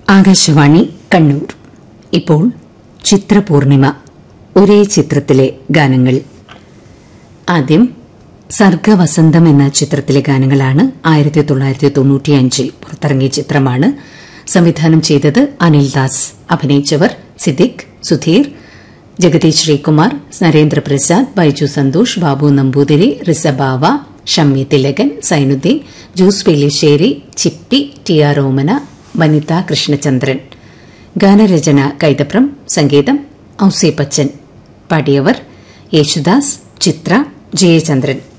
ആകാശവാണി കണ്ണൂർ ഇപ്പോൾ ചിത്രപൂർണിമ ഒരേ ചിത്രത്തിലെ ഗാനങ്ങൾ ആദ്യം സർഗവസന്തം എന്ന ചിത്രത്തിലെ ഗാനങ്ങളാണ് ആയിരത്തി തൊള്ളായിരത്തി തൊണ്ണൂറ്റിയഞ്ചിൽ പുറത്തിറങ്ങിയ ചിത്രമാണ് സംവിധാനം ചെയ്തത് അനിൽദാസ് അഭിനയിച്ചവർ സിദ്ദിഖ് സുധീർ ജഗദീഷ് ശ്രീകുമാർ നരേന്ദ്രപ്രസാദ് ബൈജു സന്തോഷ് ബാബു നമ്പൂതിരി റിസബാവ ഷമ്മി തിലകൻ സൈനുദ്ദീൻ ജൂസ് വെല്ലിശ്ശേരി ചിപ്പി ടി ആർ ഓമന വനിത കൃഷ്ണചന്ദ്രൻ ഗാനരചന കൈതപ്രം സംഗീതം ഔസേപ്പച്ചൻ പാടിയവർ യേശുദാസ് ചിത്ര ജയചന്ദ്രൻ